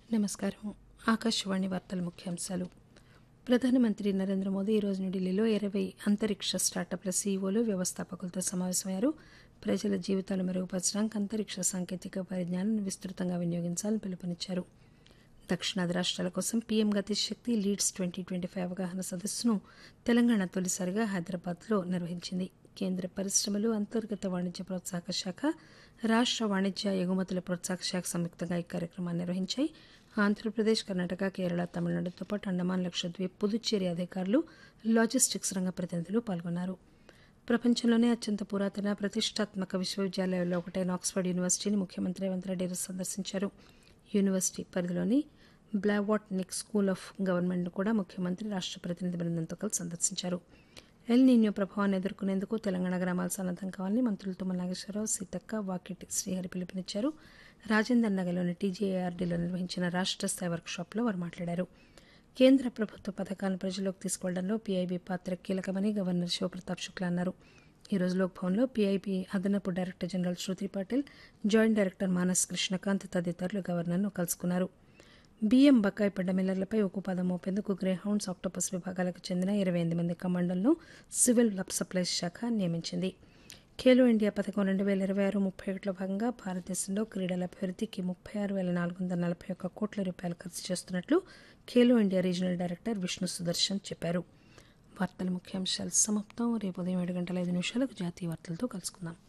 నమస్కారం ఆకాశవాణి వార్తల ముఖ్యాంశాలు ప్రధానమంత్రి నరేంద్ర మోదీ ఈరోజు న్యూఢిల్లీలో ఇరవై అంతరిక్ష స్టార్టప్ల సీఈఓలు వ్యవస్థాపకులతో సమావేశమయ్యారు ప్రజల జీవితాలు మెరుగుపరచడానికి అంతరిక్ష సాంకేతిక పరిజ్ఞానాన్ని విస్తృతంగా వినియోగించాలని పిలుపునిచ్చారు దక్షిణాది రాష్ట్రాల కోసం PM Gati Shakti leads twenty twenty five అవగాహన సదస్సును తెలంగాణ తొలిసారిగా హైదరాబాద్లో నిర్వహించింది కేంద్ర పరిశ్రమలు అంతర్గత వాణిజ్య ప్రోత్సాహక శాఖ రాష్ట్ర వాణిజ్య ఎగుమతుల ప్రోత్సాహక శాఖ సంయుక్తంగా ఈ కార్యక్రమాన్ని నిర్వహించాయి ఆంధ్రప్రదేశ్ కర్ణాటక కేరళ తమిళనాడుతో పాటు అండమాన్ లక్షద్వీప్ పుదుచ్చేరి అధికారులు లాజిస్టిక్స్ రంగ ప్రతినిధులు పాల్గొన్నారు ప్రపంచంలోనే అత్యంత పురాతన ప్రతిష్టాత్మక విశ్వవిద్యాలయాల్లో ఒకటైన ఆక్స్ఫర్డ్ యూనివర్సిటీని ముఖ్యమంత్రి రేవంత్ రెడ్డి ఈరోజు సందర్శించారు యూనివర్సిటీ పరిధిలోని బ్లావాట్ నిక్ స్కూల్ ఆఫ్ గవర్నమెంట్ను కూడా ముఖ్యమంత్రి రాష్ట్ర ప్రతినిధి బృందంతో కలిసి సందర్శించారు ఎల్ నీన్యో ప్రభావాన్ని ఎదుర్కొనేందుకు తెలంగాణ గ్రామాలు సన్నద్దం కావాలని మంత్రులు తుమ్మల నాగేశ్వరరావు సీతక్క వాకిటి శ్రీహరి పిలుపునిచ్చారు రాజేందర్ నగర్లోని టీజేఆర్డీలో నిర్వహించిన రాష్ట్ర స్థాయి వర్క్షాప్లో వారు మాట్లాడారు కేంద్ర ప్రభుత్వ పథకాలను ప్రజల్లోకి తీసుకెళ్లడంలో పీఐబీ పాత్ర కీలకమని గవర్నర్ శివప్రతాప్ శుక్లా అన్నారు ఈ రోజు లోక్భవన్లో పీఐబీ అదనపు director general Shruti Patil joint director Manas Krishnakant తదితరులు గవర్నర్ను కలుసుకున్నారు బియ్యం బకాయి పడ్డ మిల్లర్లపై ఉక్కుపాదం మోపేందుకు గ్రే హౌండ్స్ ఆక్టోపస్ విభాగాలకు చెందిన ఇరవై ఎనిమిది మంది కమాండోలను సివిల్ సప్లైస్ శాఖ నియమించింది ఖేలో ఇండియా పథకం రెండు వేల ఇరవై ఆరు ముప్పై ఒకటిలో భాగంగా భారతదేశంలో క్రీడల అభివృద్ధికి ముప్పై ఆరు వేల నాలుగు వందల నలభై ఒక్క కోట్ల రూపాయలు ఖర్చు చేస్తున్నట్లు Khelo India regional director Vishnu Sudarshan చెప్పారు వార్తల ముఖ్యాంశాలు సమాప్తం రేపు ఉదయం ఏడు గంటల ఐదు నిమిషాలకు జాతీయ వార్తలతో కలుసుకుందాం